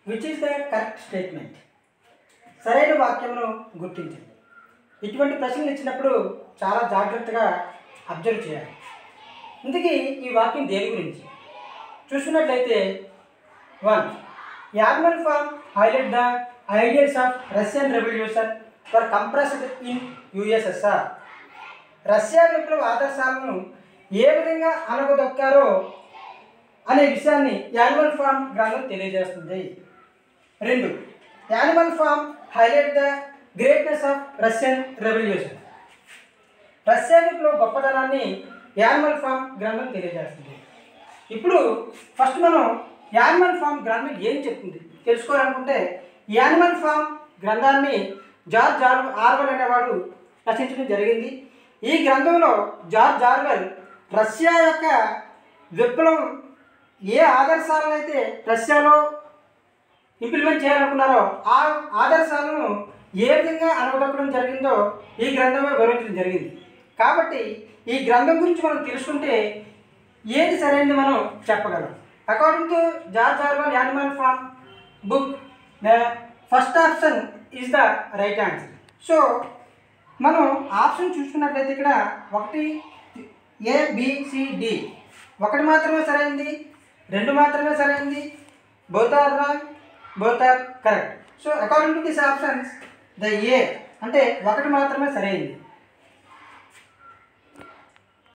which is the correct statement సరైన వాక్యమును గుర్తించండి ఇటువంటి ప్రశ్నలు ఇచ్చినప్పుడు చాలా జాగ్రత్తగా అబ్జర్వ్ చేయాలి ఇందుకే ఈ వాక్యం దేని గురించి చూసుకున్నట్లయితే one animal farm highlight the ideals of Russian revolution for compressed in USSR Russia విప్లవ ఆదర్శాలను ఏ విధంగా అనగదొక్కారో అనే విషయాన్ని యానిమల్ ఫార్మ్ గ్రంథం తెలియజేస్తుంది రెండు animal farm highlight the greatness of Russian revolution Russia విప్లవ గొప్పతనాన్ని యానిమల్ ఫార్మ్ గ్రంథం తెలియజేస్తుంది ఇప్పుడు ఫస్ట్ మనం యానిమల్ ఫార్మ్ గ్రంథం ఏం చెప్తుంది తెలుసుకోవాలనుకుంటే యానిమల్ ఫార్మ్ గ్రంథాన్ని జార్జ్ జార్ ఆర్వెల్ అనేవాడు రచించడం జరిగింది ఈ గ్రంథంలో జార్జ్ ఆర్వెల్ రష్యా యొక్క విప్లవం ఏ ఆదర్శాలను అయితే రష్యాలో ఇంప్లిమెంట్ చేయాలనుకున్నారో ఆ ఆదర్శాలను ఏ విధంగా అనగదొక్కడం జరిగిందో ఈ గ్రంథమే వివరించడం జరిగింది కాబట్టి ఈ గ్రంథం గురించి మనం తెలుసుకుంటే ఏది సరైనది మనం చెప్పగలం according to George Orwell Animal Farm book the first option is the right answer so మనం ఆప్షన్ చూసుకున్నట్లయితే ఇక్కడ ఒకటి ఏబిసిడి ఒకటి మాత్రమే సరైంది రెండు మాత్రమే సరైంది both are wrong both are correct so according to this options the A అంటే ఒకటి మాత్రమే సరైంది